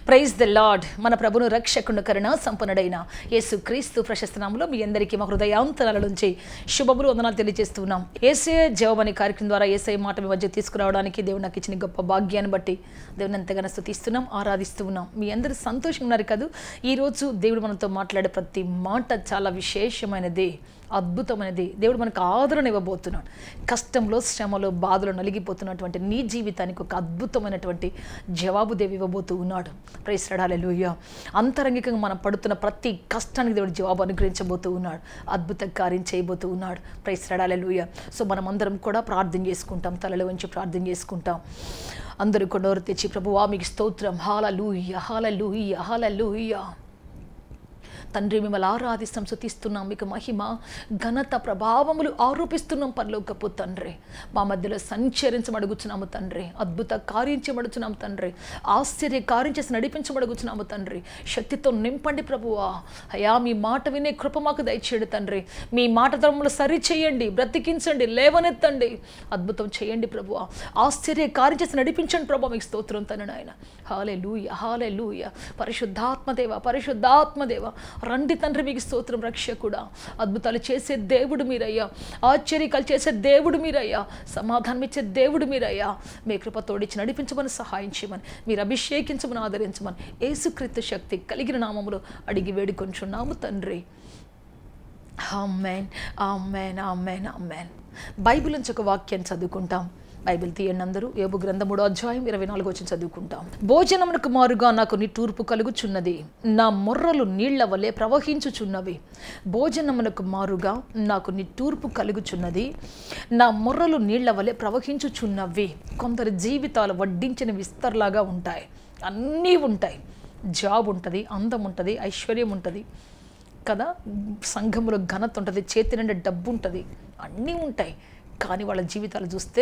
praise the lord మన ప్రభును రక్షకుడు కరుణ సంపన్నుడైన యేసు క్రీస్తు ప్రశస్తనామంలో మీ అందరికీ మా హృదయాంతరాల నుంచి శుభములు వందనాలు తెలియజేస్తున్నాం ఏసే జవాబు అనే కార్యక్రమం ద్వారా ఏసఐ మాట మీ మధ్య తీసుకురావడానికి దేవుడు నాకు ఇచ్చిన గొప్ప భాగ్యాన్ని బట్టి దేవుని ఎంతగానో స్థుతిస్తున్నాం ఆరాధిస్తూ ఉన్నాం మీ అందరూ సంతోషంగా ఉన్నారు కదా ఈరోజు దేవుడు మనతో మాట్లాడే ప్రతి మాట చాలా విశేషమైనది అద్భుతమైనది దేవుడు మనకు ఆదరణ ఇవ్వబోతున్నాడు కష్టంలో శ్రమలో బాధలో నలిగిపోతున్నటువంటి నీ జీవితానికి ఒక అద్భుతమైనటువంటి జవాబు దేవి ఇవ్వబోతూ ఉన్నాడు ప్రైస్రడాలూయ అంతరంగికంగా మనం పడుతున్న ప్రతి కష్టానికి దేవుడు జవాబు అనుగ్రహించబోతూ ఉన్నాడు అద్భుత కార్యం చేయబోతూ ఉన్నాడు ప్రైస్రడాలూయ సో మనం అందరం కూడా ప్రార్థన చేసుకుంటాం తలలో వంచి ప్రార్థన చేసుకుంటాం అందరూ కొండోరు తెచ్చి ప్రభువా మీకు స్తోత్రం హాలూయ హాలూయ హాలూయ తండ్రి మిమ్మల్ని ఆరాధిస్తాం శుతిస్తున్నాం మీకు మహిమ ఘనత ప్రభావములు ఆరోపిస్తున్నాం పరలోకపు తండ్రి మా మధ్యలో సంచరించమడుగుచున్నాము తండ్రి అద్భుత కార్యించమడుచున్నాము తండ్రి ఆశ్చర్య కార్యం చేసి నడిపించమడుగుచున్నాము తండ్రి శక్తితో నింపండి ప్రభువా అయా మీ మాట వినే కృప మాకు దయచేయండి తండ్రి మీ మాట ధర్మములు సరి చేయండి బ్రతికించండి లేవనెత్తండి అద్భుతం చేయండి ప్రభువా ఆశ్చర్య కార్యం చేసి నడిపించండి ప్రభు మీకు స్తోత్రం తండ్రి నాయన హాలే లూయ హాలే లూయ పరిశుద్ధాత్మదేవ పరిశుద్ధాత్మదేవ రండి తండ్రి మీకు స్తోత్రం రక్షకుడా అద్భుతాలు చేసే దేవుడు మీరయ్యా ఆశ్చర్యకాలు చేసే దేవుడు మీరయ్యా సమాధానం ఇచ్చే దేవుడు మీరయ్యా మీ కృప తోడిచి నడిపించమని సహాయం చేయమని మీరు అభిషేకించమని ఆదరించమని ఏసుక్రీస్తు శక్తి కలిగిన నామములో అడిగి వేడుకొంచున్నాము తండ్రి amen amen amen amen Bible నుంచి ఒక వాక్యం చదువుకుంటాం బైబిల్ తీయండి అందరూ ఏబు గ్రంథం మూడో అధ్యాయం ఇరవై నాలుగు వచ్చి చదువుకుంటాం భోజనమునకు మారుగా నాకు నిట్టూర్పు కలుగుచున్నది నా మొర్రలు నీళ్ల వలె ప్రవహించుచున్నవి భోజనమునకు మారుగా నాకు నిట్టూర్పు కలుగుచున్నది నా మొర్రలు నీళ్ల వలె ప్రవహించుచున్నవి కొందరి జీవితాలు వడ్డించిన విస్తర్లాగా ఉంటాయి అన్నీ ఉంటాయి జాబ్ ఉంటుంది అందం ఉంటుంది ఐశ్వర్యం ఉంటుంది కదా సంఘములో ఘనత ఉంటుంది చేతి నిండా డబ్బు ఉంటుంది అన్నీ ఉంటాయి కానీ వాళ్ళ జీవితాలు చూస్తే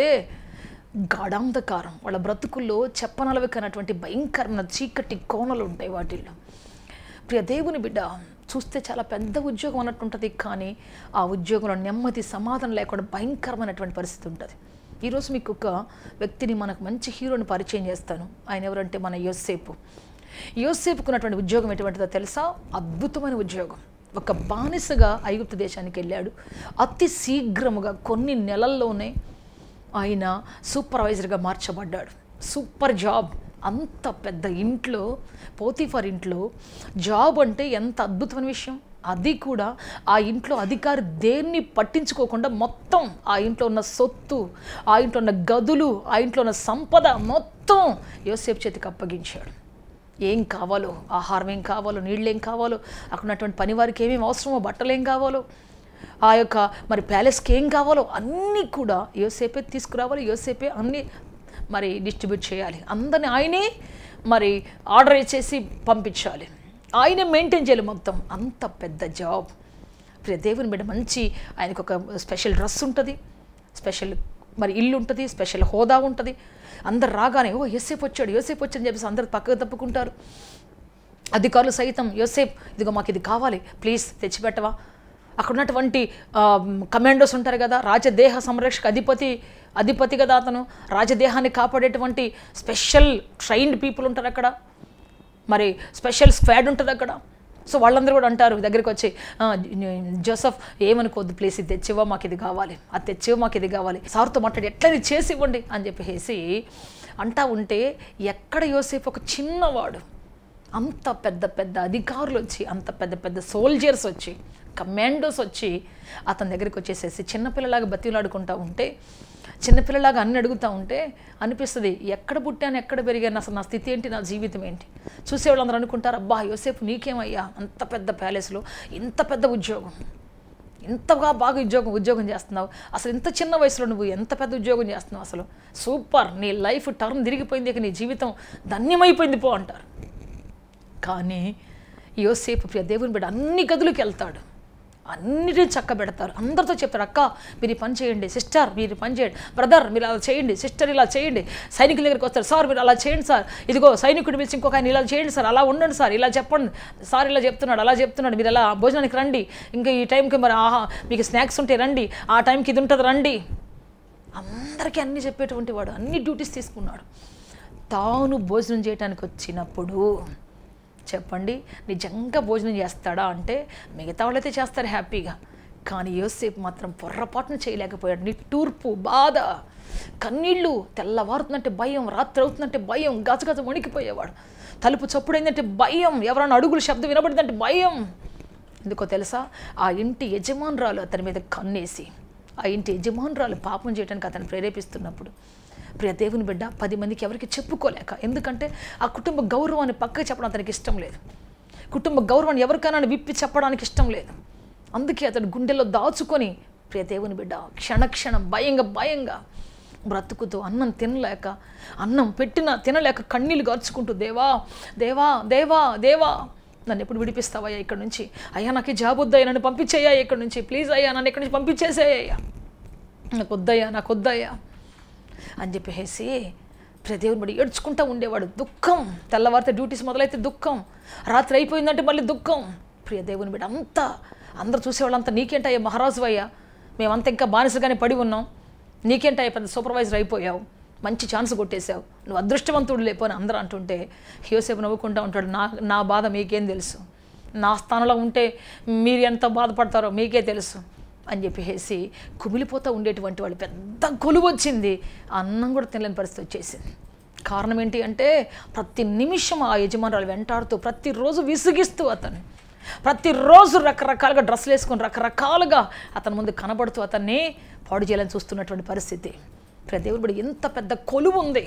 గాఢాంధకారం వాళ్ళ బ్రతుకుల్లో చెప్పనలవి కానటువంటి భయంకరమైన చీకటి కోణలు ఉంటాయి వాటిల్లో ప్రియ దేవుని బిడ్డ చూస్తే చాలా పెద్ద ఉద్యోగం అన్నట్టు ఉంటుంది కానీ ఆ ఉద్యోగంలో నెమ్మది సమాధానం లేకుండా భయంకరమైనటువంటి పరిస్థితి ఉంటుంది ఈరోజు మీకు ఒక వ్యక్తిని మనకు మంచి హీరోని పరిచయం చేస్తాను ఆయన ఎవరంటే మన యోసేపు యోసేపుకున్నటువంటి ఉద్యోగం ఎటువంటిదో తెలుసా అద్భుతమైన ఉద్యోగం ఒక బానిసగా ఐగుప్తు దేశానికి వెళ్ళాడు అతి శీఘ్రముగా కొన్ని నెలల్లోనే ఆయన సూపర్వైజర్గా మార్చబడ్డాడు సూపర్ జాబ్ అంత పెద్ద ఇంట్లో పోతిఫర్ ఇంట్లో జాబ్ అంటే ఎంత అద్భుతమైన విషయం అది కూడా ఆ ఇంట్లో అధికారి దేన్ని పట్టించుకోకుండా మొత్తం ఆ ఇంట్లో ఉన్న సొత్తు ఆ ఇంట్లో ఉన్న గదులు ఆ ఇంట్లో ఉన్న సంపద మొత్తం యోసేపు చేతికి అప్పగించాడు ఏం కావాలో ఆహారం ఏం కావాలో నీళ్ళు ఏం కావాలో అక్కడ ఉన్నటువంటి పనివారికి ఏమేమి అవసరమో బట్టలు ఏం కావాలో ఆ యొక్క మరి ప్యాలెస్కి ఏం కావాలో అన్నీ కూడా యోసేపే తీసుకురావాలి యోసేపే అన్నీ మరి డిస్ట్రిబ్యూట్ చేయాలి అందరిని ఆయనే మరి ఆర్డర్ చేసి పంపించాలి ఆయనే మెయింటైన్ చేయాలి మొత్తం అంత పెద్ద జాబ్ ప్రియ దేవుని బిడ్డ మంచి ఆయనకు ఒక స్పెషల్ డ్రెస్ ఉంటుంది స్పెషల్ మరి ఇల్లు ఉంటుంది స్పెషల్ హోదా ఉంటుంది అందరు రాగానే ఓ యోసేపు వచ్చాడు యోసేపు వచ్చాడు అని చెప్పేసి అందరు పక్కకు తప్పుకుంటారు అధికారులు సైతం యోసేప్ ఇదిగో మాకు ఇది కావాలి ప్లీజ్ తెచ్చిపెట్టవా అక్కడ ఉన్నటువంటి కమాండోస్ ఉంటారు కదా రాజదేహ సంరక్షక అధిపతి అధిపతి కదా అతను రాజదేహాన్ని కాపాడేటువంటి స్పెషల్ ట్రైన్డ్ పీపుల్ ఉంటారు అక్కడ మరి స్పెషల్ స్క్వాడ్ ఉంటుంది అక్కడ సో వాళ్ళందరూ కూడా అంటారు దగ్గరికి వచ్చి "ఆ, జోసఫ్ ఏమనుకోవద్దు ప్లీజ్ ఇది తెచ్చివా మాకు ఇది కావాలి అది తెచ్చివా మాకు ఇది కావాలి సార్తో మాట్లాడి ఎట్లా ఇది చేసి ఇవ్వండి అని చెప్పేసి అంటా ఉంటే ఎక్కడ యోసేపు ఒక చిన్నవాడు అంత పెద్ద పెద్ద అధికారులు వచ్చి అంత పెద్ద పెద్ద సోల్జర్స్ వచ్చి కమాండోస్ వచ్చి అతని దగ్గరికి వచ్చేసేసి చిన్నపిల్లలాగా బతిలాడుకుంటా ఉంటే చిన్నపిల్లలాగా అన్ని అడుగుతూ ఉంటే అనిపిస్తుంది ఎక్కడ పుట్టాను ఎక్కడ పెరిగాను అసలు నా స్థితి ఏంటి నా జీవితం ఏంటి చూసేవాళ్ళందరూ అనుకుంటారు అబ్బా యోసేపు నీకేమయ్యా అంత పెద్ద ప్యాలెస్లో ఇంత పెద్ద ఉద్యోగం ఇంతగా బాగా ఉద్యోగం ఉద్యోగం చేస్తున్నావు అసలు ఇంత చిన్న వయసులో నువ్వు ఎంత పెద్ద ఉద్యోగం చేస్తున్నావు అసలు సూపర్ నీ లైఫ్ టర్న్ తిరిగిపోయింది ఇక నీ జీవితం ధన్యమైపోయింది పో అంటారు కానీ యోసేపు ప్రియ దేవుని బిడ్డ అన్ని గదులకు వెళ్తాడు అన్నిటిని చక్క పెడతారు అందరితో చెప్తాడు అక్క మీరు ఈ పని చేయండి సిస్టర్ మీరు ఈ పని చేయండి బ్రదర్ మీరు అలా చేయండి సిస్టర్ ఇలా చేయండి సైనికుల దగ్గరికి వస్తారు సార్ మీరు అలా చేయండి సార్ ఇదిగో సైనికుడు పిలిచి ఇంకొక ఆయన ఇలా చేయండి సార్ అలా ఉండండి సార్ ఇలా చెప్పండి సార్ ఇలా చెప్తున్నాడు అలా చెప్తున్నాడు మీరు అలా భోజనానికి రండి ఇంకా ఈ టైంకి మరి ఆహా మీకు స్నాక్స్ ఉంటే రండి ఆ టైంకి ఇది ఉంటుంది రండి అందరికీ అన్నీ చెప్పేటువంటి వాడు అన్ని డ్యూటీస్ తీసుకున్నాడు తాను భోజనం చేయడానికి వచ్చినప్పుడు చెప్పండి నిజంగా భోజనం చేస్తాడా అంటే మిగతా వాళ్ళైతే చేస్తారు హ్యాపీగా కానీ యోసేపు మాత్రం పొర్రపాటును చేయలేకపోయాడు నిట్టూర్పు బాధ కన్నీళ్ళు తెల్లవారుతుందంటే భయం రాత్రి అవుతుందంటే భయం గజగజ వణికిపోయేవాడు తలుపు చప్పుడైందంటే భయం ఎవరైనా అడుగులు శబ్దం వినబడిందంటే భయం ఎందుకో తెలుసా ఆ ఇంటి యజమానురాలు అతని మీద కన్నేసి ఆ ఇంటి యజమానురాలు పాపం చేయడానికి అతను ప్రేరేపిస్తున్నప్పుడు ప్రియ దేవుని బిడ్డ పది మందికి ఎవరికి చెప్పుకోలేక ఎందుకంటే ఆ కుటుంబ గౌరవాన్ని పక్కకి చెప్పడం అతనికి ఇష్టం లేదు కుటుంబ గౌరవాన్ని ఎవరికైనా విప్పి చెప్పడానికి ఇష్టం లేదు అందుకే అతడు గుండెలో దాచుకొని ప్రియ దేవుని బిడ్డ క్షణక్షణం భయంగా భయంగా బ్రతుకుతూ అన్నం తినలేక అన్నం పెట్టినా తినలేక కన్నీళ్ళు గార్చుకుంటూ దేవా దేవా దేవా దేవా నన్ను ఎప్పుడు విడిపిస్తావయ్యా ఇక్కడ నుంచి అయ్యా నాకు ఈ జాబ్ వద్దయ్యా నన్ను పంపించేయ్యా ఇక్కడ నుంచి ప్లీజ్ అయ్యా నన్ను ఇక్కడి నుంచి పంపించేసేయ్యా నాకు వద్దయ్యా నాకు వద్దయ్యా అని చెప్పేసి ప్రదేవుని బడి ఏడ్చుకుంటూ ఉండేవాడు దుఃఖం తెల్లవారితే డ్యూటీస్ మొదలైతే దుఃఖం రాత్రి అయిపోయిందంటే మళ్ళీ దుఃఖం ప్రియ దేవుని బిడ్డ అంతా అందరూ చూసేవాళ్ళంతా నీకేంటయ్యా మహారాజు అయ్యా మేమంతా ఇంకా బానిసగానే పడి ఉన్నాం నీకేంటయ్యా పెద్ద సూపర్వైజర్ అయిపోయావు మంచి ఛాన్స్ కొట్టేశావు నువ్వు అదృష్టవంతుడు లేపోని అందరూ అంటుంటే యోసేపు నవ్వుకుంటూ ఉంటాడు నా నా బాధ మీకేం తెలుసు నా స్థానంలో ఉంటే మీరు ఎంత బాధపడతారో మీకే తెలుసు అని చెప్పేసి కుమిలిపోతూ ఉండేటువంటి వాళ్ళు పెద్ద కొలువు వచ్చింది అన్నం కూడా తినలేని పరిస్థితి వచ్చేసింది కారణం ఏంటి అంటే ప్రతి నిమిషం ఆ యజమానురాలు వెంటాడుతూ ప్రతిరోజు విసిగిస్తూ అతను ప్రతిరోజు రకరకాలుగా డ్రెస్సులు వేసుకొని రకరకాలుగా అతని ముందు కనబడుతూ అతన్ని పాడు చేయాలని చూస్తున్నటువంటి పరిస్థితి ప్రతి దేవుడు కూడా ఎంత పెద్ద కొలువు ఉంది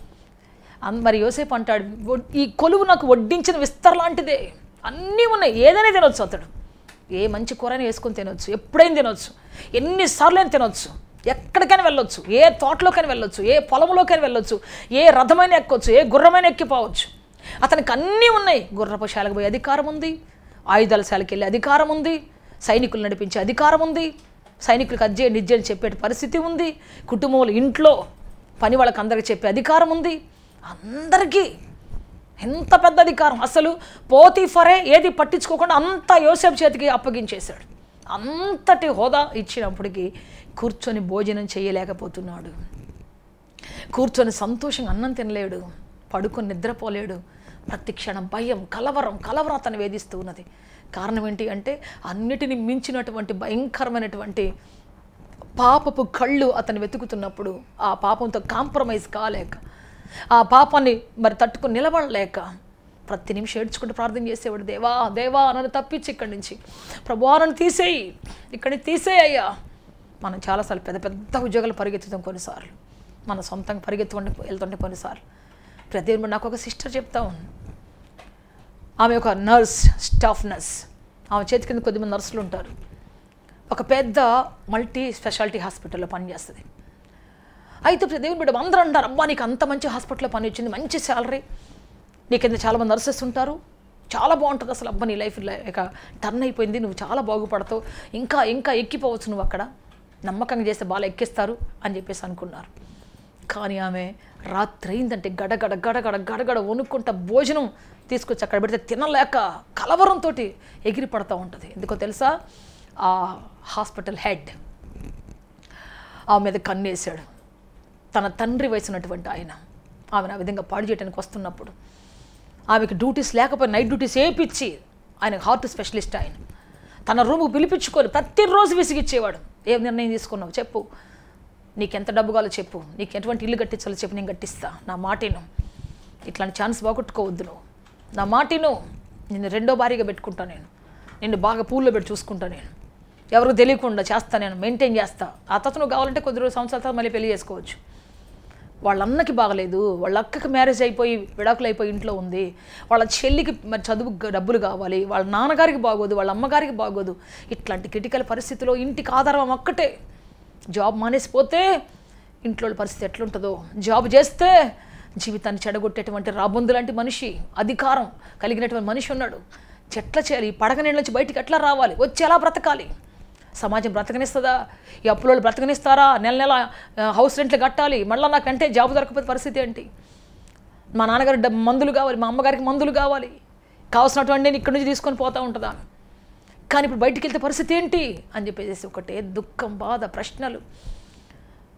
అన్- మరి యోసేపు అంటాడు "వడ్- ఈ కొలువు నాకు వడ్డించిన విస్తర లాంటిదే అన్నీ ఉన్నాయి ఏదైనా తినొచ్చు అతడు ఏ మంచి కూరని వేసుకొని తినొచ్చు ఎప్పుడైనా తినొచ్చు ఎన్నిసార్లు అయినా తినొచ్చు ఎక్కడికైనా వెళ్ళొచ్చు ఏ తోటలోకైనా వెళ్ళొచ్చు ఏ పొలంలోకైనా వెళ్ళొచ్చు ఏ రథమైన ఎక్కొచ్చు ఏ గుర్రమైన ఎక్కిపోవచ్చు అతనికి అన్నీ ఉన్నాయి గుర్రపు శాలకు పోయే అధికారం ఉంది ఆయుధాల శాలకు వెళ్ళే అధికారం ఉంది సైనికులు నడిపించే అధికారం ఉంది సైనికులకు అజ్జే నిజ్జే అని చెప్పే పరిస్థితి ఉంది కుటుంబంలో ఇంట్లో పని వాళ్ళకి అందరికి చెప్పే అధికారం ఉంది అందరికీ ఎంత పెద్ద అధికారం అసలు పోతీఫరే ఏది పట్టించుకోకుండా అంతా యోసేపు చేతికి అప్పగించేశాడు అంతటి హోదా ఇచ్చినప్పటికీ కూర్చొని భోజనం చేయలేకపోతున్నాడు కూర్చొని సంతోషంగా అన్నం తినలేడు పడుకొని నిద్రపోలేడు ప్రతి క్షణం భయం కలవరం కలవరం అతను వేధిస్తూ ఉన్నది కారణం ఏంటి అంటే అన్నిటిని మించినటువంటి భయంకరమైనటువంటి పాపపు కళ్ళు అతను వెతుకుతున్నప్పుడు ఆ పాపంతో కాంప్రమైజ్ కాలేక ఆ పాపాన్ని మరి తట్టుకుని నిలబడలేక ప్రతి నిమిషం ఏడ్చుకుంటూ ప్రార్థన చేసేవాడు దేవా దేవా నన్ను తప్పించి ఇక్కడి నుంచి ప్రభువా నన్ను తీసేయి ఇక్కడి నుంచి తీసేయ్యా మనం చాలాసార్లు పెద్ద పెద్ద ఉద్యోగాలు పరిగెత్తుతాం కొన్నిసార్లు మన సొంతంగా పరిగెత్తుకుంటే వెళ్తుంటే కొన్నిసార్లు ప్రతి నాకు ఒక సిస్టర్ చెప్తా ఉంది ఆమె ఒక నర్స్ స్టాఫ్ నర్స్ ఆమె చేతి కింద కొద్దిమంది నర్సులు ఉంటారు ఒక పెద్ద మల్టీ స్పెషాలిటీ హాస్పిటల్లో పనిచేస్తుంది అయితే ఇప్పుడు దేవుని బిడ్డ అందరూ అంటారు అబ్బా నీకు అంత మంచి హాస్పిటల్లో పని వచ్చింది మంచి శాలరీ నీ కింద చాలామంది నర్సెస్ ఉంటారు చాలా బాగుంటుంది అసలు అబ్బా నీ లైఫ్ ఇక టర్న్ అయిపోయింది నువ్వు చాలా బాగుపడతావు ఇంకా ఇంకా ఎక్కిపోవచ్చు నువ్వు అక్కడ నమ్మకంగా చేస్తే బాగా ఎక్కిస్తారు అని చెప్పేసి అనుకున్నారు కానీ ఆమె రాత్రి అయిందంటే గడగడ గడగడ గడగడ వణుక్కుంటా భోజనం తీసుకొచ్చి అక్కడ పెడితే తినలేక కలవరంతో ఎగిరి పడతా ఉంటుంది ఎందుకో తెలుసా ఆ హాస్పిటల్ హెడ్ ఆమె మీద కన్నేశాడు తన తండ్రి వయసున్నటువంటి ఆయన ఆమెను ఆ విధంగా పాడు చేయడానికి వస్తున్నప్పుడు ఆమెకి డ్యూటీస్ లేకపోతే నైట్ డ్యూటీస్ వేయించి ఆయన హార్ట్ స్పెషలిస్ట్ ఆయన తన రూముకు పిలిపించుకొని ప్రతిరోజు విసిగిచ్చేవాడు ఏం నిర్ణయం తీసుకున్నావు చెప్పు నీకు ఎంత డబ్బు కావాలో చెప్పు నీకు ఎటువంటి ఇల్లు కట్టించాలో చెప్పు నేను కట్టిస్తా నా మాటను ఇట్లాంటి ఛాన్స్ బాగొట్టుకోవద్దు నువ్వు నా మాటను నిన్ను రెండో భారీగా పెట్టుకుంటా నేను నిన్ను బాగా పూల్లో పెట్టి చూసుకుంటా నేను ఎవరికి తెలియకుండా చేస్తా నేను మెయింటైన్ చేస్తా ఆ తర్వాత నువ్వు కావాలంటే కొద్ది రోజు సంవత్సరాల తర్వాత మళ్ళీ పెళ్లి చేసుకోవచ్చు వాళ్ళ అన్నకి బాగలేదు వాళ్ళ అక్కకి మ్యారేజ్ అయిపోయి విడాకులు అయిపోయి ఇంట్లో ఉంది వాళ్ళ చెల్లికి మరి చదువు డబ్బులు కావాలి వాళ్ళ నాన్నగారికి బాగోదు వాళ్ళ అమ్మగారికి బాగోదు ఇట్లాంటి క్రిటికల్ పరిస్థితిలో ఇంటికి ఆధారం ఒక్కటే జాబ్ మానేసిపోతే ఇంట్లో వాళ్ళ పరిస్థితి ఎట్లుంటుందో జాబ్ చేస్తే జీవితాన్ని చెడగొట్టేటువంటి రాబొందు లాంటి మనిషి అధికారం కలిగినటువంటి మనిషి ఉన్నాడు చెట్ల చేయాలి ఈ పడక నీళ్ళ నుంచి బయటికి ఎట్లా రావాలి వచ్చి ఎలా బ్రతకాలి సమాజం బ్రతకనిస్తుందా ఈ అప్పులోళ్ళు బ్రతకనిస్తారా నెల నెల ఆ, హౌస్ రెంట్లు కట్టాలి మళ్ళీ నాకంటే జాబ్ దొరకపోతే పరిస్థితి ఏంటి మా నాన్నగారు డబ్బు మందులు కావాలి మా అమ్మగారికి మందులు కావాలి కావాల్సినటువంటి నేను ఇక్కడి నుంచి తీసుకొని పోతూ ఉంటుందా కానీ ఇప్పుడు బయటికి వెళ్తే పరిస్థితి ఏంటి అని చెప్పేసి ఒకటే దుఃఖం బాధ ప్రశ్నలు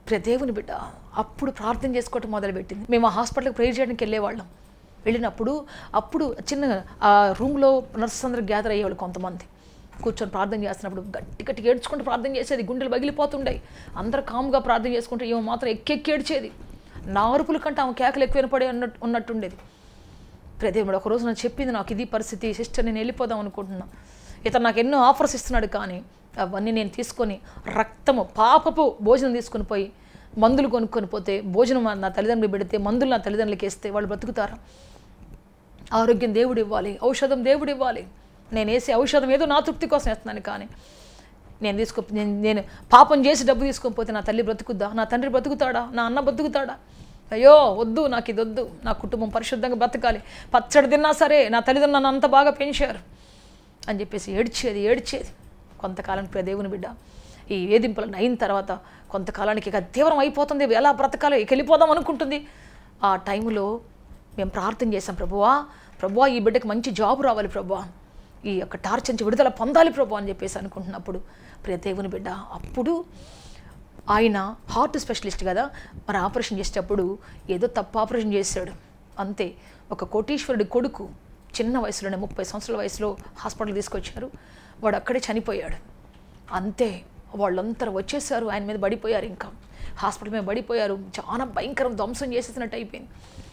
ప్రియ దేవుని బిడ్డ అప్పుడు ప్రార్థన చేసుకోవటం మొదలుపెట్టింది మేము ఆ హాస్పిటల్కి ప్రేర్ చేయడానికి వెళ్ళేవాళ్ళం వెళ్ళినప్పుడు అప్పుడు చిన్న ఆ రూమ్లో నర్సెస్ అందరూ గ్యాదర్ అయ్యేవాళ్ళు కొంతమంది కూర్చొని ప్రార్థన చేస్తున్నప్పుడు గట్టి గట్టి ఏడ్చుకుంటూ ప్రార్థన చేసేది గుండెలు పగిలిపోతుండే అందరూ కామ్గా ప్రార్థన చేసుకుంటే ఏమో మాత్రం ఎక్కెక్కి ఏడ్చేది నా అరుపుల కంటే ఆమె కేకలు ఎక్కువ వినపడే ఉన్నట్టు ఉన్నట్టుండేది ప్రదేవుడు ఒక రోజు నాకు చెప్పింది నాకు ఇది పరిస్థితి సిస్టర్ నేను వెళ్ళిపోదాం అనుకుంటున్నా ఇతను నాకు ఎన్నో ఆఫర్స్ ఇస్తున్నాడు కానీ అవన్నీ నేను తీసుకొని రక్తము పాపపు భోజనం తీసుకొని పోయి మందులు కొనుక్కొని పోతే భోజనం నా తల్లిదండ్రులు పెడితే మందులు నా తల్లిదండ్రులకి ఇస్తే వాళ్ళు బ్రతుకుతారు ఆరోగ్యం దేవుడు ఇవ్వాలి ఔషధం దేవుడు ఇవ్వాలి నేను వేసే ఔషధం ఏదో నా తృప్తి కోసం వేస్తున్నాను కానీ నేను తీసుకో నేను నేను పాపం చేసి డబ్బు తీసుకొని పోతే నా తల్లి బ్రతుకుద్దా నా తండ్రి బ్రతుకుతాడా నా అన్న బ్రతుకుతాడా అయ్యో వద్దు నాకు ఇది వద్దు నా కుటుంబం పరిశుద్ధంగా బ్రతకాలి పచ్చడి తిన్నా సరే నా తల్లిదండ్రులు నన్ను అంత బాగా పెంచారు అని చెప్పేసి ఏడ్చేది ఏడ్చేది కొంతకాలం ప్రియ దేవుని బిడ్డ ఈ వేధింపులను అయిన తర్వాత కొంతకాలానికి ఇక తీవ్రం అయిపోతుంది ఎలా బ్రతకాలో ఇక వెళ్ళిపోదాం అనుకుంటుంది ఆ టైంలో మేము ప్రార్థన చేసాం ప్రభువా ప్రభువా ఈ బిడ్డకి మంచి జాబ్ రావాలి ప్రభువా ఈ యొక్క టార్చ్ నుంచి విడుదల పొందాలి ప్రభు అని చెప్పేసి అనుకుంటున్నప్పుడు ప్రియ దేవుని బిడ్డ అప్పుడు ఆయన హార్ట్ స్పెషలిస్ట్ కదా మరి ఆపరేషన్ చేసేటప్పుడు ఏదో తప్పు ఆపరేషన్ చేశాడు అంతే ఒక కోటీశ్వరుడి కొడుకు చిన్న వయసులోనే ముప్పై సంవత్సరాల వయసులో హాస్పిటల్ తీసుకొచ్చారు వాడు అక్కడే చనిపోయాడు అంతే వాళ్ళంతా వచ్చేసారు ఆయన మీద పడిపోయారు ఇంకా హాస్పిటల్ మీద పడిపోయారు చాలా భయంకరం ధ్వంసం చేసేసినట్టు అయిపోయింది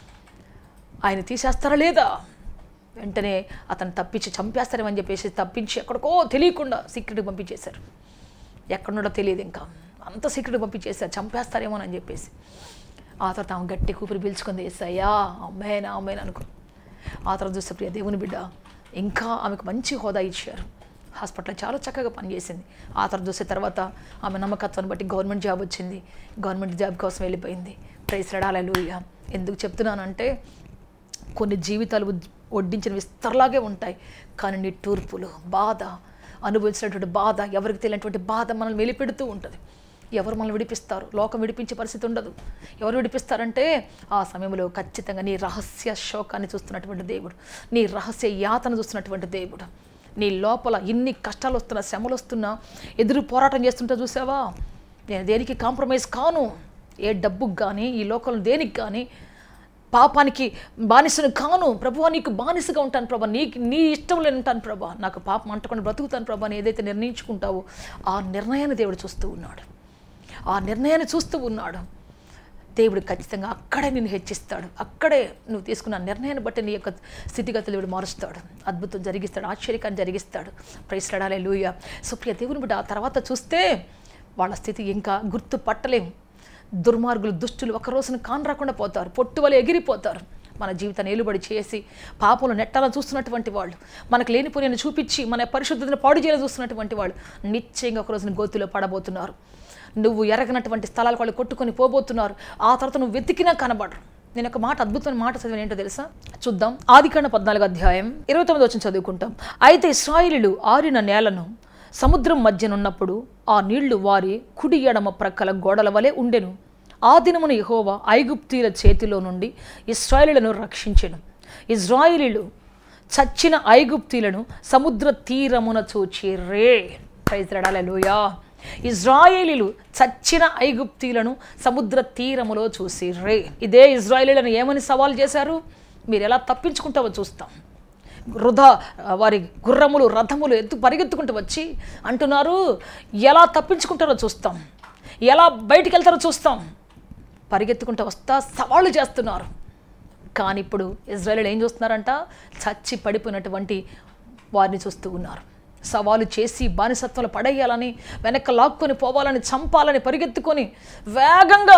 ఆయన తీసేస్తారా లేదా వెంటనే అతను తప్పించి చంపేస్తారేమని చెప్పేసి తప్పించి ఎక్కడికో తెలియకుండా సీక్రెట్కి పంపించేశారు ఎక్కడున్నాడో తెలియదు ఇంకా అంత సీక్రెట్ పంపించేశారు చంపేస్తారేమో అని చెప్పేసి ఆ తర్వాత ఆమె గట్టి కూపిరి పీల్చుకుంది ఏసయ్యా అమ్మాయినా అమ్మాయినా అనుకో ఆ తర్వాత చూస్తే ప్రియ దేవుని బిడ్డ ఇంకా ఆమెకు మంచి హోదా ఇచ్చారు హాస్పిటల్ చాలా చక్కగా పనిచేసింది ఆ తర్వాత చూసే తర్వాత ఆమె నమ్మకత్వాన్ని బట్టి గవర్నమెంట్ జాబ్ వచ్చింది గవర్నమెంట్ జాబ్ కోసం వెళ్ళిపోయింది ప్రైస్ రడాలూయ ఎందుకు చెప్తున్నానంటే కొన్ని జీవితాలు ఉద్- వడ్డించిన విస్తరలాగే ఉంటాయి కానీ నిట్టూర్పులు బాధ అనుభవించినటువంటి బాధ ఎవరికి తెలియనటువంటి బాధ మనల్ని వెలిపెడుతూ ఉంటుంది ఎవరు మనల్ని విడిపిస్తారు లోకం విడిపించే పరిస్థితి ఉండదు ఎవరు విడిపిస్తారంటే ఆ సమయంలో ఖచ్చితంగా నీ రహస్య శోకాన్ని చూస్తున్నటువంటి దేవుడు నీ రహస్య యాతన చూస్తున్నటువంటి దేవుడు నీ లోపల ఇన్ని కష్టాలు వస్తున్నా శ్రమలు వస్తున్నా ఎదురు పోరాటం చేస్తుంటే చూసావా నేను దేనికి కాంప్రమైజ్ కాను ఏ డబ్బుకు కానీ ఈ లోకంలో దేనికి కానీ పాపానికి బానిసను కాను ప్రభువా నీకు బానిసగా ఉంటాను ప్రభా నీకు నీ ఇష్టంలో ఉంటాను ప్రభా నాకు పాపం అంటకుండా బ్రతుకుతాను ప్రభా అని ఏదైతే నిర్ణయించుకుంటావో ఆ నిర్ణయాన్ని దేవుడు చూస్తూ ఉన్నాడు ఆ నిర్ణయాన్ని చూస్తూ ఉన్నాడు దేవుడు ఖచ్చితంగా అక్కడే నిన్ను హెచ్చిస్తాడు అక్కడే నువ్వు తీసుకున్న నిర్ణయాన్ని బట్టి నీ యొక్క స్థితిగతులు దేవుడు మారుస్తాడు అద్భుతం జరిగిస్తాడు ఆశ్చర్యకాన్ని జరిగిస్తాడు ప్రైస్లాడాలే లూయ సో ప్రియ దేవుని బిడ్డ ఆ తర్వాత చూస్తే వాళ్ళ స్థితి ఇంకా గుర్తు పట్టలేం దుర్మార్గులు దుష్టులు ఒక రోజున కాన్ రాకుండా పోతారు పొట్టు వలె ఎగిరిపోతారు మన జీవితాన్ని ఏలుబడి చేసి పాపంలో నెట్టాలని చూస్తున్నటువంటి వాళ్ళు మనకు లేనిపోయిన చూపించి మన పరిశుద్ధతను పాడు చేయాలని చూస్తున్నటువంటి వాళ్ళు నిశ్చయంగా ఒక రోజున గోతులో పడబోతున్నారు నువ్వు ఎరగనటువంటి స్థలాలకు వాళ్ళు కొట్టుకొని పోబోతున్నారు ఆ తర్వాత నువ్వు వెతికినా కనబడరు నేను ఒక మాట అద్భుతమైన మాట చదివిన ఏంటో తెలుసా చూద్దాం ఆదికాండ పద్నాలుగు అధ్యాయం ఇరవై తొమ్మిది వచ్చిన చదువుకుంటాం అయితే ఇస్రాయిలీలు ఆరిన నేలను సముద్రం మధ్యనున్నప్పుడు ఆ నీళ్లు వారి కుడి ఎడమ ప్రక్కల గోడల వలె ఉండెను ఆ దినమున యెహోవా ఐగుప్తీల చేతిలో నుండి ఇస్రాయేలులను రక్షించెను ఇజ్రాయిలీలు చచ్చిన ఐగుప్తీలను సముద్ర తీరమున చూచిరే ప్రైజ్రడాలూయా ఇజ్రాయేలీలు చచ్చిన ఐగుప్తీలను సముద్ర తీరములో చూసిర్రే ఇదే ఇజ్రాయేలీలను ఏమని సవాల్ చేశారు మీరు ఎలా తప్పించుకుంటావో చూస్తాం వృధా వారి గుర్రములు రథములు ఎత్తు పరిగెత్తుకుంటూ వచ్చి అంటున్నారు ఎలా తప్పించుకుంటారో చూస్తాం ఎలా బయటికి వెళ్తారో చూస్తాం పరిగెత్తుకుంటూ వస్తా సవాళ్ళు చేస్తున్నారు కానీ ఇప్పుడు ఇజ్రాయలీలు ఏం చూస్తున్నారంట చచ్చి పడిపోయినటువంటి వారిని చూస్తూ ఉన్నారు సవాలు చేసి బానిసత్వంలో పడేయాలని వెనక్కి లాక్కొని పోవాలని చంపాలని పరిగెత్తుకొని వేగంగా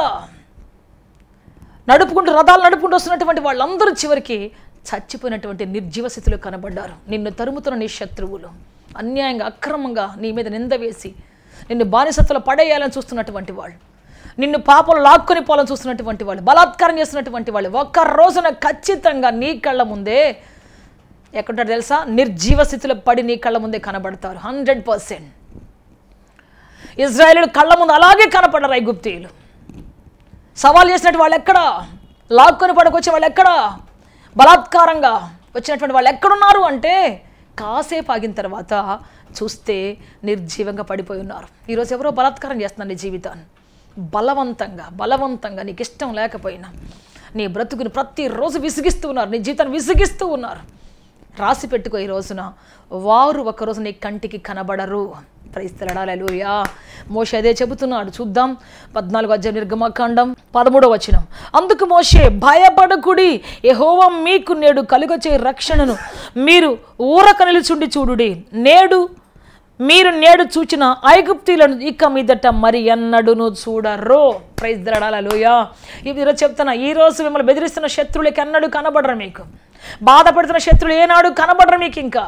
నడుపుకుంటూ రథాలు నడుపుకుంటూ వస్తున్నటువంటి వాళ్ళందరూ చివరికి చచ్చిపోయినటువంటి నిర్జీవ స్థితిలో కనబడ్డారు నిన్ను తరుముతున్న నీ శత్రువులు అన్యాయంగా అక్రమంగా నీ మీద నింద వేసి నిన్ను బానిసత్వంలో పడేయాలని చూస్తున్నటువంటి వాళ్ళు నిన్ను పాపలు లాక్కొని పోవాలని చూస్తున్నటువంటి వాళ్ళు బలాత్కారం చేస్తున్నటువంటి వాళ్ళు ఒక్క రోజున ఖచ్చితంగా నీ కళ్ళ ముందే ఎక్కడుంటారు తెలుసా నిర్జీవ స్థితిలో పడి నీ కళ్ళ ముందే కనబడతారు హండ్రెడ్ పర్సెంట్ ఇజ్రాయేలు కళ్ళ ముందు అలాగే కనపడరు ఐగుప్తీయులు సవాల్ చేసినట్టు వాళ్ళు ఎక్కడా లాక్కొని పడుకొచ్చే వాళ్ళు ఎక్కడా బలాత్కారంగా వచ్చినటువంటి వాళ్ళు ఎక్కడున్నారు అంటే కాసేపు ఆగిన తర్వాత చూస్తే నిర్జీవంగా పడిపోయి ఉన్నారు ఈరోజు ఎవరో బలాత్కారం చేస్తున్నారు నీ జీవితాన్ని బలవంతంగా బలవంతంగా నీకు ఇష్టం లేకపోయినా నీ బ్రతుకుని ప్రతిరోజు విసిగిస్తూ ఉన్నారు నీ జీవితాన్ని విసిగిస్తూ ఉన్నారు రాసి పెట్టుకో ఈ రోజున వారు ఒకరోజు నీ కంటికి కనబడరు ప్రైస్తలడాలూయా మోషే అదే చెబుతున్నాడు చూద్దాం పద్నాలుగు అధ్యాయం నిర్గమకాండం పదమూడవ వచనం అందుకు మోషే భయపడకుడి యెహోవా మీకు నేడు కలుగొచ్చే రక్షణను మీరు ఊరక నిలుచుండి చూడుడి నేడు మీరు నేడు చూచిన ఐగుప్తీలను ఇక మీదట మరి ఎన్నడును చూడరు ప్రైజ్ దడాలలోయా ఈరోజు చెప్తున్నా ఈ రోజు మిమ్మల్ని బెదిరిస్తున్న శత్రువులకి ఎన్నడూ కనబడరు మీకు బాధపడుతున్న శత్రువులు ఏనాడు కనబడరు మీకు ఇంకా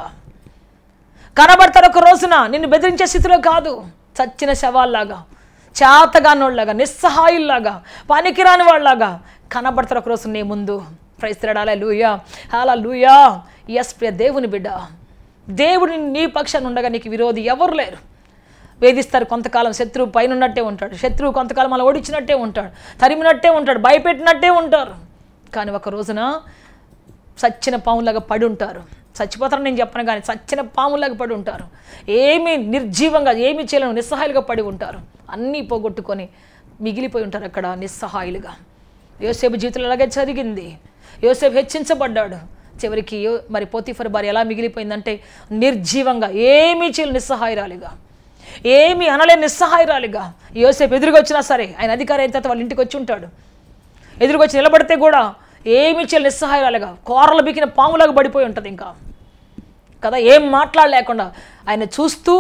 కనబడతారు ఒక రోజున నిన్ను బెదిరించే స్థితిలో కాదు చచ్చిన శవాల్లాగా చేతగానోళ్ళలాగా నిస్సహాయుల్లాగా పనికిరాని వాళ్ళలాగా కనబడతారు ఒక రోజు నీ ముందు ప్రైస్తరాడాలే లూయా హాలా లూయా ఎస్ ప్రియ దేవుని బిడ్డ దేవుడిని నీ పక్షాన్ని ఉండగా నీకు విరోధి ఎవరు లేరు వేధిస్తారు కొంతకాలం శత్రువు పైన ఉన్నట్టే ఉంటాడు శత్రువు కొంతకాలం అలా ఓడించినట్టే ఉంటాడు తరిమినట్టే ఉంటాడు భయపెట్టినట్టే ఉంటారు కానీ ఒక రోజున చచ్చిన పాములాగా పడి ఉంటారు చచ్చిపోతారని నేను చెప్పను కానీ చచ్చిన పాములాగా పడి ఉంటారు ఏమీ నిర్జీవంగా ఏమీ చేయలేని నిస్సహాయులుగా పడి ఉంటారు అన్నీ పోగొట్టుకొని మిగిలిపోయి ఉంటారు అక్కడ నిస్సహాయులుగా యోసేపు జీవితంలో అలాగే జరిగింది యోసేపు హెచ్చించబడ్డాడు చివరికి యో- మరి పోతిఫర్ భార్య ఎలా మిగిలిపోయిందంటే నిర్జీవంగా ఏమీ చేయలేని నిస్సహాయురాలిగా ఏమీ అనలేని నిస్సహాయురాలిగా యోసేపు ఎదురుగా వచ్చినా సరే ఆయన అధికారి అయిన తర్వాత వాళ్ళ ఇంటికి వచ్చి ఉంటాడు ఎదురుకొచ్చి నిలబడితే కూడా ఏమి చేయలేని నిస్సహాయాలుగా కూరలు బికిన పాములాగా పడిపోయి ఉంటుంది ఇంకా కదా ఏం మాట్లాడలేకుండా ఆయన చూస్తూ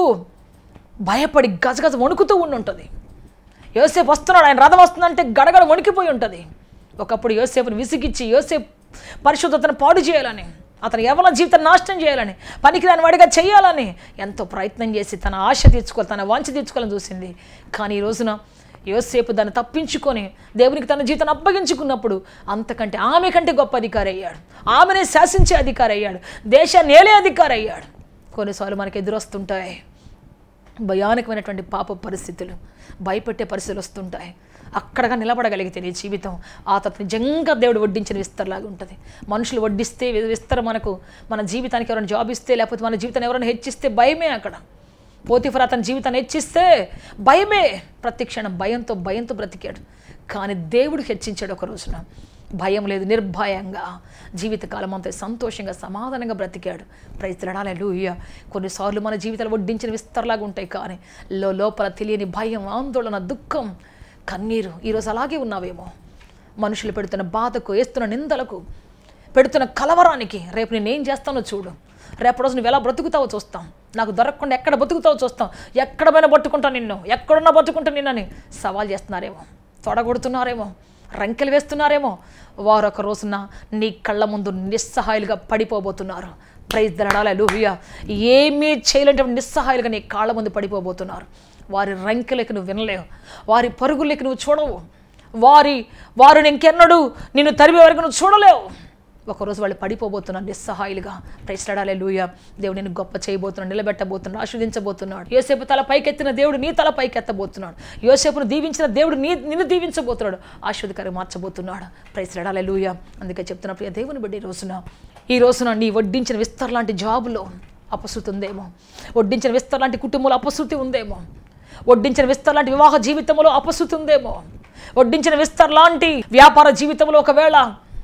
భయపడి గజగజ వణుకుతూ ఉండి ఉంటుంది యోసేపు వస్తున్నాడు ఆయన రథం వస్తుందంటే గడగడ వణికిపోయి ఉంటుంది ఒకప్పుడు యోసేపుని విసిగిచ్చి యోసేపు పరిశుద్ధతను పాడు చేయాలని అతను ఎవరి జీవితాన్ని నాశనం చేయాలని పనికిరాని వాడిగా చేయాలని ఎంతో ప్రయత్నం చేసి తన ఆశ తీర్చుకోవాలి తన వాంఛ తీర్చుకోవాలని చూసింది కానీ ఈ రోజున యోసేపు దాన్ని తప్పించుకొని దేవునికి తన జీవితాన్ని అప్పగించుకున్నప్పుడు అంతకంటే ఆమె కంటే గొప్ప అధికారి అయ్యాడు ఆమెనే శాసించే అధికారి అయ్యాడు దేశాన్ని ఏలే అధికారి అయ్యాడు కొన్నిసార్లు మనకు ఎదురొస్తుంటాయి భయానకమైనటువంటి పాప పరిస్థితులు భయపెట్టే పరిస్థితులు వస్తుంటాయి అక్కడగా నిలబడగలిగితే నీ జీవితం ఆ తర్వాత నిజంగా దేవుడు వడ్డించిన విస్తరలాగా ఉంటుంది మనుషులు వడ్డిస్తే విస్తర మనకు మన జీవితానికి ఎవరైనా జాబ్ ఇస్తే లేకపోతే మన జీవితాన్ని ఎవరైనా హెచ్చిస్తే భయమే అక్కడ పోతిఫర్ అతని జీవితాన్ని హెచ్చిస్తే భయమే ప్రతి క్షణం భయంతో భయంతో బ్రతికాడు కానీ దేవుడు హెచ్చించాడు ఒక రోజున భయం లేదు నిర్భయంగా జీవితకాలం అంతా సంతోషంగా సమాధానంగా బ్రతికాడు ప్రయత్నాలే లూయ కొన్నిసార్లు మన జీవితాలు వడ్డించిన విస్తరలాగా ఉంటాయి కానీ లో లోపల తెలియని భయం ఆందోళన దుఃఖం కన్నీరు ఈరోజు అలాగే ఉన్నావేమో మనుషులు పెడుతున్న బాధకు వేస్తున్న నిందలకు పెడుతున్న కలవరానికి రేపు నేను ఏం చేస్తానో చూడు రేపు రోజు నువ్వు ఎలా బ్రతుకుతావో చూస్తాం నాకు దొరకకుండా ఎక్కడ బ్రతుకుతావో చూస్తాం ఎక్కడ పైన పట్టుకుంటా నిన్ను ఎక్కడున్నా పట్టుకుంటా నిన్నని సవాల్ చేస్తున్నారేమో తొడగొడుతున్నారేమో రంకెలు వేస్తున్నారేమో వారు ఒక రోజున నీ కళ్ళ ముందు నిస్సహాయులుగా పడిపోబోతున్నారు ప్రైజ్ దరడాల లూహియా ఏమీ చేయలేనటువంటి నిస్సహాయులుగా నీ కాళ్ళ ముందు పడిపోబోతున్నారు వారి రంకెలకి నువ్వు వినలేవు వారి పరుగులకి నువ్వు చూడవు వారి వారు ఇంకెన్నడూ నిన్ను తరిమే వరకు నువ్వు చూడలేవు ఒకరోజు వాళ్ళు పడిపోబోతున్నారు నిస్సహాయులుగా ప్రశ్నడాలే లూయ దేవుడు నేను గొప్ప చేయబోతున్నాడు నిలబెట్టబోతున్నాడు ఆశ్రదించబోతున్నాడు యోసేపు తల పైకెత్తిన దేవుడు నీ తల పైకెత్తబోతున్నాడు యోసేపును దీవించిన దేవుడు నీ నిన్ను దీవించబోతున్నాడు ఆశ్వదికరం మార్చబోతున్నాడు ప్రశ్నడాలే లూయ అందుకే చెప్తున్న ప్రియ దేవుని బిడ్డ ఈ రోజున ఈ రోజున నీ వడ్డించిన విస్తర్ లాంటి జాబులో అపశృతి ఉందేమో వడ్డించిన విస్తర్ లాంటి కుటుంబంలో అపశృతి ఉందేమో వడ్డించిన విస్తర్ లాంటి వివాహ జీవితంలో అపశృతి ఉందేమో వడ్డించిన విస్తర్ లాంటి వ్యాపార జీవితంలో ఒకవేళ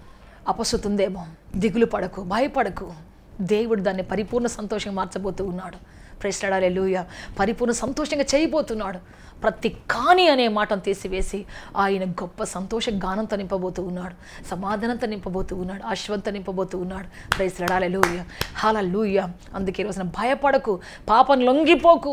అపశృతుందేమో దిగులు పడకు భయపడకు దేవుడు దాన్ని పరిపూర్ణ సంతోషంగా మార్చబోతూ ఉన్నాడు ప్రేస్టాడాలే లూయ పరిపూర్ణ సంతోషంగా చేయబోతున్నాడు ప్రతి కాని అనే మాటను తీసివేసి ఆయన గొప్ప సంతోష గానంతో నింపబోతూ ఉన్నాడు సమాధానంతో నింపబోతూ ఉన్నాడు ఆశ్వంతో నింపబోతూ ఉన్నాడు ప్రేస్లాడాలే లూయ హాల లూయ అందుకే ఈ రోజున భయపడకు పాపను లొంగిపోకు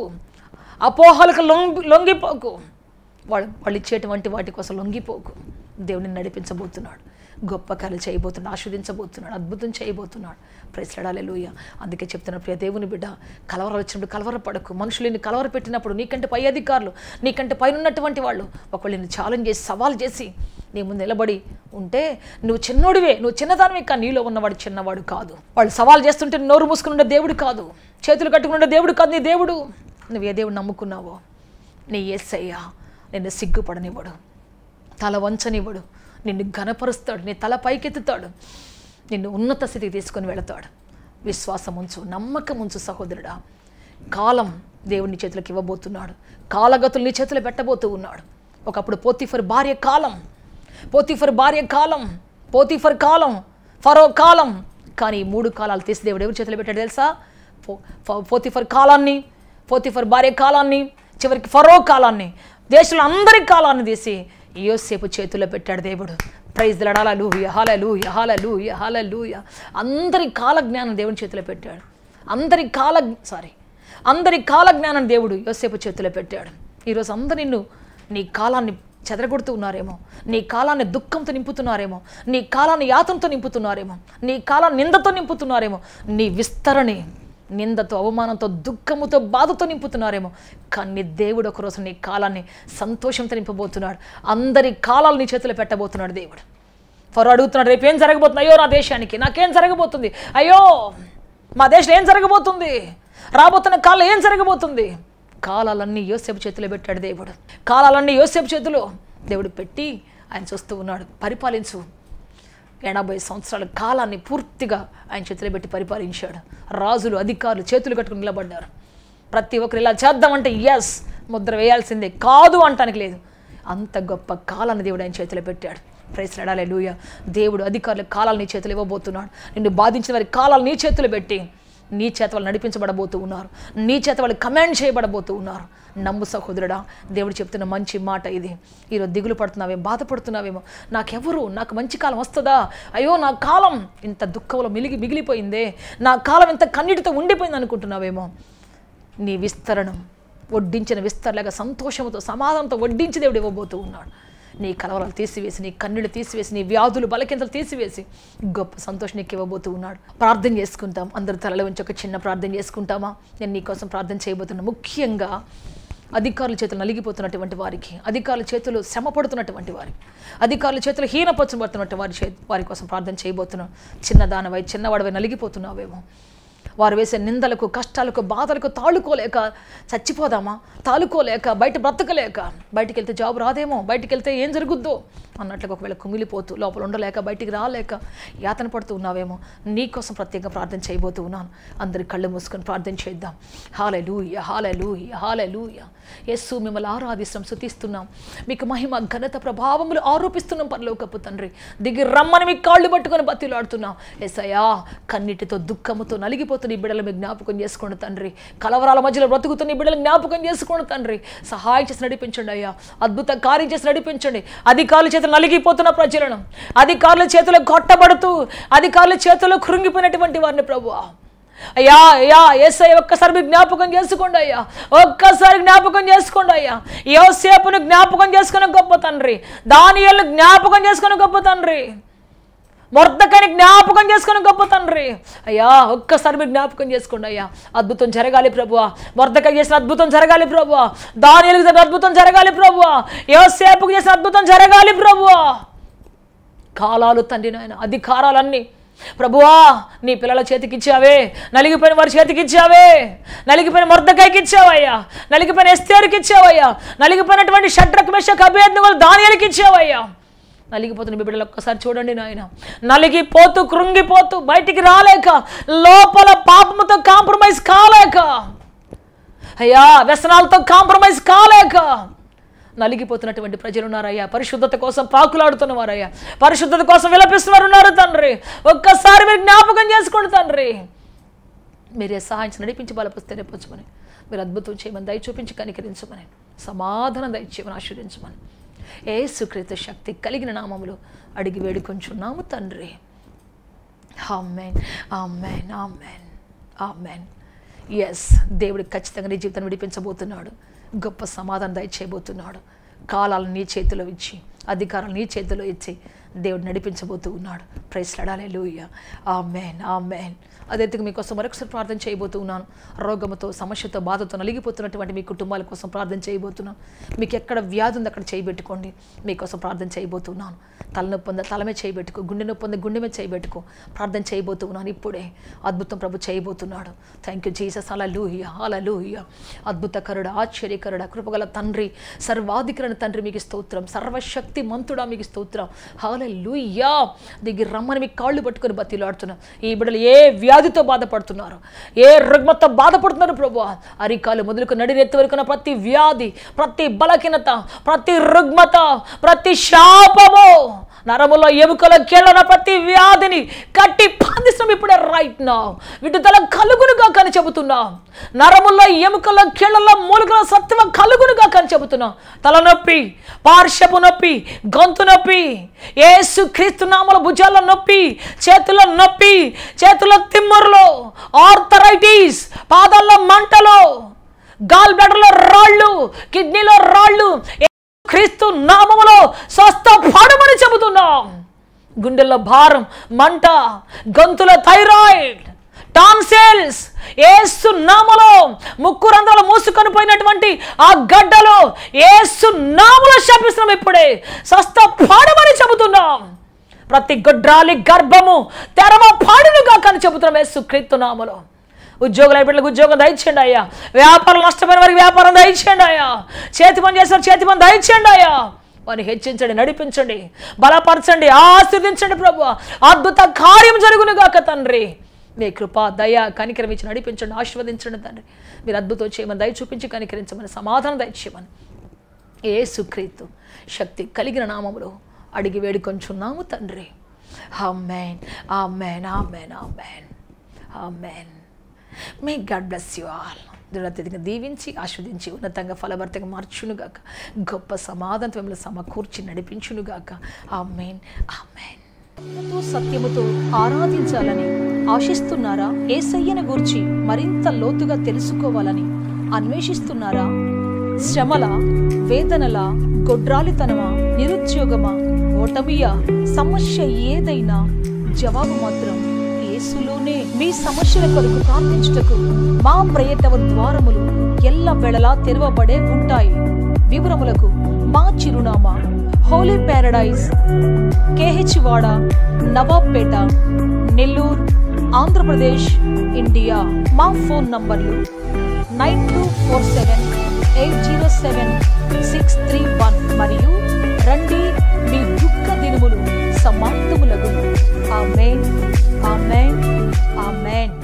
అపోహలకు లొంగి లొంగిపోకు వాళ్ళు వాళ్ళు ఇచ్చేటువంటి వాటి కోసం లొంగిపోకు దేవుని నడిపించబోతున్నాడు గొప్ప కార్యలు చేయబోతున్నాడు ఆస్వాదించబోతున్నాడు అద్భుతం చేయబోతున్నాడు ప్రెసడాలే లూయ అందుకే చెప్తున్న ప్రియ దేవుని బిడ్డ కలవరాలు వచ్చినప్పుడు కలవరపడకు మనుషులని కలవర పెట్టినప్పుడు నీకంటే పై అధికారులు నీకంటే పైన ఉన్నటువంటి వాళ్ళు ఒకళ్ళు నిన్ను ఛాలెంజ్ చేసి సవాల్ చేసి నీ ముందు నిలబడి ఉంటే నువ్వు చిన్నోడివే నువ్వు చిన్నదానివే కానీ నీలో ఉన్నవాడు చిన్నవాడు కాదు వాళ్ళు సవాల్ చేస్తుంటే నోరు మూసుకుని ఉండే దేవుడు కాదు చేతులు కట్టుకుని ఉండే దేవుడు కాదు నీ దేవుడు నువ్వు ఏ దేవుడు నమ్ముకున్నావో నీ ఎస్సయ్యా నిన్ను సిగ్గుపడనివ్వడు తల వంచనివ్వడు నిన్ను ఘనపరుస్తాడు నీ తల పైకెత్తుతాడు నిన్ను ఉన్నత స్థితికి తీసుకొని వెళతాడు విశ్వాసం ఉంచు నమ్మకం ఉంచు సహోదరుడా కాలం దేవుని చేతులకు ఇవ్వబోతున్నాడు కాలగతులు నీ చేతులు పెట్టబోతూ ఉన్నాడు ఒకప్పుడు పోతిఫర్ భార్య కాలం పోతిఫర్ భార్య కాలం పోతిఫర్ కాలం ఫరో కాలం కానీ ఈ మూడు కాలాలు తీసి దేవుడు ఎవరి చేతిలో పెట్టాడు తెలుసా పో ఫ- పోతిఫర్ కాలాన్ని పోతిఫర్ భార్య కాలాన్ని చివరికి ఫరో కాలాన్ని దేశంలో అందరి కాలాన్ని తీసి యోసేపు చేతిలో పెట్టాడు దేవుడు ప్రైజ్ లడాలూ యహాలలు యహాలలు యహాలలు అందరి కాల జ్ఞానం దేవుని చేతిలో పెట్టాడు అందరి కాల సారీ అందరి కాల జ్ఞానం దేవుడు యోసేపు చేతిలో పెట్టాడు ఈరోజు అందరు నిన్ను నీ కాలాన్ని చెదరగొడుతూ ఉన్నారేమో నీ కాలాన్ని దుఃఖంతో నింపుతున్నారేమో నీ కాలాన్ని యాతంతో నింపుతున్నారేమో నీ కాలాన్ని నిందతో నింపుతున్నారేమో నీ విస్తరణి నిందతో అవమానంతో దుఃఖముతో బాధతో నింపుతున్నారేమో కానీ దేవుడు ఒకరోజు నీ కాలాన్ని సంతోషంతో నింపబోతున్నాడు అందరి కాలాలు నీ చేతిలో పెట్టబోతున్నాడు దేవుడు ఫరో అడుగుతున్నాడు రేపు ఏం జరగబోతుంది అయ్యో నా దేశానికి నాకేం జరగబోతుంది అయ్యో మా దేశంలో ఏం జరగబోతుంది రాబోతున్న కాలం ఏం జరగబోతుంది కాలాలన్నీ యోసేపు చేతిలో పెట్టాడు దేవుడు కాలాలన్నీ యోసేపు చేతిలో దేవుడు పెట్టి ఆయన చూస్తూ ఉన్నాడు పరిపాలించు ఎనభై సంవత్సరాల కాలాన్ని పూర్తిగా ఆయన చేతిలో పెట్టి పరిపాలించాడు రాజులు అధికారులు చేతులు కట్టుకుని నిలబడ్డారు ప్రతి ఒక్కరు ఇలా చేద్దామంటే ఎస్ ముద్ర వేయాల్సిందే కాదు అంటానికి లేదు అంత గొప్ప కాలాన్ని దేవుడు ఆయన చేతిలో పెట్టాడు ప్రైస్లాడాలే లూయ దేవుడు అధికారుల కాలాలు నీ చేతులు ఇవ్వబోతున్నాడు నిన్ను బాధించిన వారి కాలాలు నీ చేతులు పెట్టి నీ చేత వాళ్ళు నడిపించబడబోతూ ఉన్నారు నీ చేత వాళ్ళు కమాండ్ చేయబడబోతూ ఉన్నారు నమ్ము సహోదరుడా దేవుడు చెప్తున్న మంచి మాట ఇది ఈరోజు దిగులు పడుతున్నావేమో బాధపడుతున్నావేమో నాకెవరు నాకు మంచి కాలం వస్తుందా అయ్యో నా కాలం ఇంత దుఃఖంలో మిలిగి మిగిలిపోయిందే నా కాలం ఇంత కన్నీటితో ఉండిపోయింది అనుకుంటున్నావేమో నీ విస్తరణం వడ్డించిన విస్తరలాగా సంతోషంతో సమాధానంతో వడ్డించి దేవుడు ఇవ్వబోతూ ఉన్నాడు నీ కలవరాలు తీసివేసి నీ కన్నులు తీసివేసి నీ వ్యాధులు బలకింతలు తీసివేసి గొప్ప సంతోషం నీకు ఇవ్వబోతూ ఉన్నాడు ప్రార్థన చేసుకుంటాం అందరు తలలో ఉంచి ఒక చిన్న ప్రార్థన చేసుకుంటామా నేను నీకోసం ప్రార్థన చేయబోతున్నా ముఖ్యంగా అధికారుల చేతులు నలిగిపోతున్నటువంటి వారికి అధికారుల చేతులు శ్రమ పడుతున్నటువంటి వారికి అధికారుల చేతులు హీనపరచబడుతున్నటువంటి వారి చే వారి కోసం ప్రార్థన చేయబోతున్నాం చిన్నదానవై చిన్నవాడవై నలిగిపోతున్నావేమో వారు వేసే నిందలకు కష్టాలకు బాధలకు తాళుకోలేక చచ్చిపోదామా తాళుకోలేక బయట బ్రతకలేక బయటికి వెళ్తే జాబ్ రాదేమో బయటికి వెళ్తే ఏం జరుగుద్దో అన్నట్లుగా ఒకవేళ కుమిలిపోతూ లోపల ఉండలేక బయటికి రాలేక యాతన పడుతూ ఉన్నావేమో నీకోసం ప్రత్యేకంగా ప్రార్థన చేయబోతూ ఉన్నాను అందరి కళ్ళు మూసుకొని ప్రార్థన చేద్దాం హాలే లూయ హాలే లూయ హాలే లూయ యస్సు మిమ్మల్ని ఆరాధిస్తాం శుతిస్తున్నాం మీకు మహిమ ఘనత ప్రభావములు ఆరోపిస్తున్నాం పరలోకపు తండ్రి దిగి రమ్మని మీ కాళ్ళు పట్టుకొని బతిలాడుతున్నాం ఎసయా కన్నిటితో దుఃఖముతో నలిగిపోతున్న ఈ బిడ్డలు మీకు జ్ఞాపకం చేసుకోండి తండ్రి కలవరాల మధ్యలో బ్రతుకుతున్న ఈ బిడ్డలు జ్ఞాపకం చేసుకోండి తండ్రి సహాయం చేసి నడిపించండి అయ్యా అద్భుత కార్యం చేసి నడిపించండి అధికారుల చేతులు నలిగిపోతున్న ప్రజలను అధికారుల చేతులు కొట్టబడుతూ అధికారుల చేతుల్లో కృంగిపోయినటువంటి వారిని ప్రభువా అయ్యా అయ్యా ఏసై ఒక్కసారి మీరు జ్ఞాపకం చేసుకోండి అయ్యా ఒక్కసారి జ్ఞాపకం చేసుకోండి అయ్యా యోసేపును జ్ఞాపకం చేసుకున్న గొప్ప తండ్రి దానియల్ని జ్ఞాపకం చేసుకున్న గొప్ప తండ్రి మొర్దకని జ్ఞాపకం చేసుకుని గొప్ప తండ్రి అయ్యా ఒక్కసారి మీరు జ్ఞాపకం చేసుకోండి అయ్యా అద్భుతం జరగాలి ప్రభువా మొర్దక చేసిన అద్భుతం జరగాలి ప్రభువా దానియలకు చేసిన అద్భుతం జరగాలి ప్రభువా యోసేపుకు చేసిన అద్భుతం జరగాలి ప్రభువా కాలాలు తండ్రి నాయన అధికారాలన్నీ ప్రభువా నీ పిల్లల చేతికి ఇచ్చావే నలిగిపోయిన వారి చేతికి ఇచ్చావే నలిగిపోయిన మొర్దకాయకి ఇచ్చావయ్యా నలిగిపోయిన ఎస్తేరుకి ఇచ్చావయ్యా నలిగిపోయినటువంటి షడ్రక్ మెషక్ అభ్యర్థులు దానియాలకి ఇచ్చావయ్యా నలిగిపోతున్న మీ బిడ్డలు ఒక్కసారి చూడండి నాయన నలిగిపోతూ కృంగిపోతూ బయటికి రాలేక లోపల పాపముతో కాంప్రమైజ్ కాలేక అయ్యా వ్యసనాలతో కాంప్రమైజ్ కాలేక నలిగిపోతున్నటువంటి ప్రజలు ఉన్నారయ్యా పరిశుద్ధత కోసం పాకులాడుతున్న వారయ్యా పరిశుద్ధత కోసం విలపిస్తున్నారు ఉన్నారు తండ్రి ఒక్కసారి మీరు జ్ఞాపకం చేసుకోండి తండ్రి మీరే సహాయించి నడిపించి బలపరిస్తే రేపొచ్చమని మీరు అద్భుతం చేయమని దయ చూపించి కనికరించమని సమాధానం దయచేయమని ఆశీర్వించమని ఏసుకృత శక్తి కలిగిన నామములు అడిగి వేడుకొంచున్నాము తండ్రి amen amen amen amen yes దేవుడు ఖచ్చితంగా నీ జీవితాన్ని విడిపించబోతున్నాడు గొప్ప సమాధానం దయచేయబోతున్నాడు కాలాలు నీ చేతిలో ఇచ్చి అధికారాలు నీ చేతిలో ఇచ్చి దేవుడు నడిపించబోతూ ఉన్నాడు ప్రైస్లాడాలే లూయ ఆమెన్ ఆమెన్ అదైతే మీకోసం మరొకసారి ప్రార్థన చేయబోతూ ఉన్నాను రోగముతో సమస్యతో బాధతో నలిగిపోతున్నటువంటి మీ కుటుంబాల కోసం ప్రార్థన చేయబోతున్నాను మీకు ఎక్కడ వ్యాధి ఉంది అక్కడ చేయబెట్టుకోండి మీకోసం ప్రార్థన చేయబోతున్నాను తలనొప్పి ఉందా తలమే చేయబెట్టుకో గుండె నొప్పి ఉందా గుండె మీద చేయబెట్టుకో ప్రార్థన చేయబోతూ ఉన్నాను ఇప్పుడే అద్భుతం ప్రభు చేయబోతున్నాడు థ్యాంక్ యూ జీసస్ అలా లూహియ అలా లూహియ అద్భుతకరుడ ఆశ్చర్యకరుడ కృపగల తండ్రి సర్వాధికరణ తండ్రి మీకు స్తోత్రం సర్వశక్తి మంతుడా మీకు స్తోత్రం హాల హల్లెలూయా దిగి రమ్మని మీ కాళ్ళు పట్టుకొని బతిలాడుతున్నాం ఈ బిడ్డలు ఏ వ్యాధితో బాధపడుతున్నారు ఏ రుగ్మతో బాధపడుతున్నారు ప్రభు అరికాలు మొదలుకు నడినెత్తి వరకున్న ప్రతి వ్యాధి ప్రతి బలహీనత ప్రతి రుగ్మత ప్రతి శాపము నరములో ఎముకల కీళ్ళన ప్రతి వ్యాధిని కట్టి బాధిస్తాం ఇప్పుడే రైట్ నా విడుదల కలుగునుగా కానీ చెబుతున్నాం నరముల్లో ఎముకల కీళ్ళలో మూలికల సత్వ కలుగునుగా కానీ చెబుతున్నాం తలనొప్పి పార్శ్వపు నొప్పి గొంతు నొప్పి ఏసు క్రీస్తు నామల భుజాల నొప్పి చేతుల నొప్పి చేతుల తిమ్మరులో ఆర్థరైటిస్ పాదాల్లో మంటలో గాల్ బ్లాడర్లో రాళ్ళు కిడ్నీలో రాళ్ళు క్రీస్తు నామములో స్వస్థ పడమని చెబుతున్నాం గుండెల్లో భారం మంట గొంతుల థైరాయిడ్ టాన్సెల్స్ ఏసు నామలో ముక్కు రంధ్రాలు మూసుకొని పోయినటువంటి ఆ గడ్డలో ఏసు నామలో శపిస్తున్నాం ఇప్పుడే స్వస్థ పాడమని చెబుతున్నాం ప్రతి గొడ్రాలి గర్భము తెరవ పాడునుగా కానీ చెబుతున్నాం ఏసు క్రీస్తు నామలో ఉద్యోగులు బిడ్డలకు ఉద్యోగం దయచేయండి అయ్యా వ్యాపారం నష్టపోయిన వారికి వ్యాపారం దయచేయండి అయ్యా చేతి పని చేసిన చేతి పని దయచేయండి అయ్యా వారిని హెచ్చించండి నడిపించండి బలపరచండి ఆశీర్దించండి ప్రభు అద్భుత కార్యం జరుగునుగాక తండ్రి మీ కృప దయ కనికరం ఇచ్చి నడిపించండి ఆశీర్వదించండి తండ్రి మీరు అద్భుతం చేయమని దయ చూపించి కనికరించమని సమాధానం దయచేయమని ఏ సుక్రీతు శక్తి కలిగిన నామములో అడిగి వేడుకొంచున్నాము తండ్రి amen amen amen amen amen may God bless you all దృఢతిగా దీవించి ఆస్వాదించి ఉన్నతంగా ఫలభర్తగా మార్చునుగాక గొప్ప సమాధానం మిమ్మల్ని సమకూర్చి నడిపించునుగాక ఆమెన్ ఆమెన్ ఆత్మతో సత్యముతో ఆరాధించాలని ఆశిస్తున్నారా ఏసయ్యను గూర్చి మరింత లోతుగా తెలుసుకోవాలని అన్వేషిస్తున్నారా శ్రమల వేదనల గొడ్రాలితనమా నిరుద్యోగమా ఓటమియా సమస్య ఏదైనా జవాబు మాత్రం యేసులోనే మీ సమస్యల కొరకు ప్రార్థించుటకు మా ప్రయత్న ద్వారములు ఎల్ల వేళలా తెరవబడే ఉంటాయి వివరములకు మా చిరునామా హోలీ ప్యారడైజ్ కేహెచ్ వాడ నవాబ్పేట నెల్లూరు ఆంధ్రప్రదేశ్ ఇండియా మా phone numbers nine two four seven eight zero seven six three one మరియు రండి మీ దుఃఖ దినములు సమాప్తములగును ఆమెన్ ఆమెన్ ఆమెన్